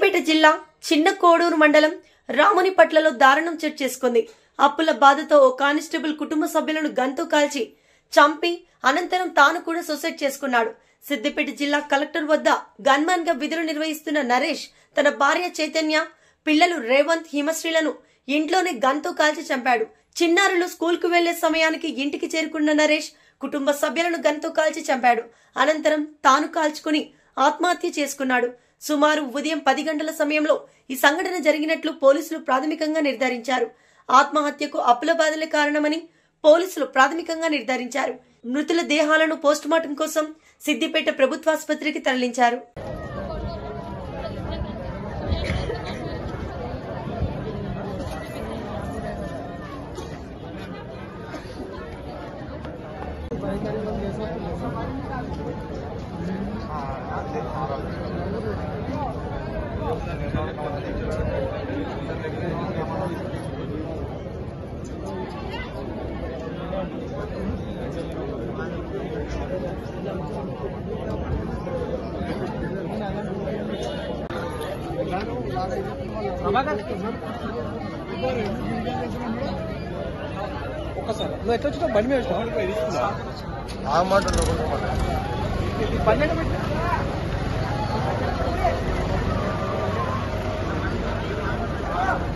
సిద్దిపేట జిల్లా చిన్న కోడూరు మండలం రామునిపట్లలో దారుణం చోటు చేసుకుంది అప్పుల బాధతో ఓ కానిస్టేబుల్ కుటుంబ సభ్యులను గంతు కాల్చి చంపి అనంతరం తాను కూడా సూసైడ్ చేసుకున్నాడు సిద్దిపేట జిల్లా కలెక్టర్ వద్ద గన్మాన్ గా విధులు నిర్వహిస్తున్న నరేష్ తన భార్య చైతన్య పిల్లలు రేవంత్ హిమశ్రీలను ఇంట్లోనే గన్తో కాల్చి చంపాడు చిన్నారులు స్కూల్ కు వెళ్లే సమయానికి ఇంటికి చేరుకున్న నరేష్ కుటుంబ సభ్యులను గన్తో కాల్చి చంపాడు అనంతరం తాను కాల్చుకుని ఆత్మహత్య చేసుకున్నాడు సుమారు ఉదయం పది గంటల సమయంలో ఈ సంఘటన జరిగినట్లు పోలీసులు ప్రాథమికంగా నిర్ధారించారు ఆత్మహత్యకు అప్పుల బాధలే కారణమని పోలీసులు ప్రాథమికంగా నిర్ధారించారు మృతుల దేహాలను పోస్టుమార్టం కోసం సిద్దిపేట ప్రభుత్వాసుపత్రికి తరలించారు ఒక్కసారి నువ్వు ఎట్లా వచ్చినావు బండి మీద వచ్చినావు ఆ మాట ఉండకుండా మాట. పన్నెండు పెట్టి ఆ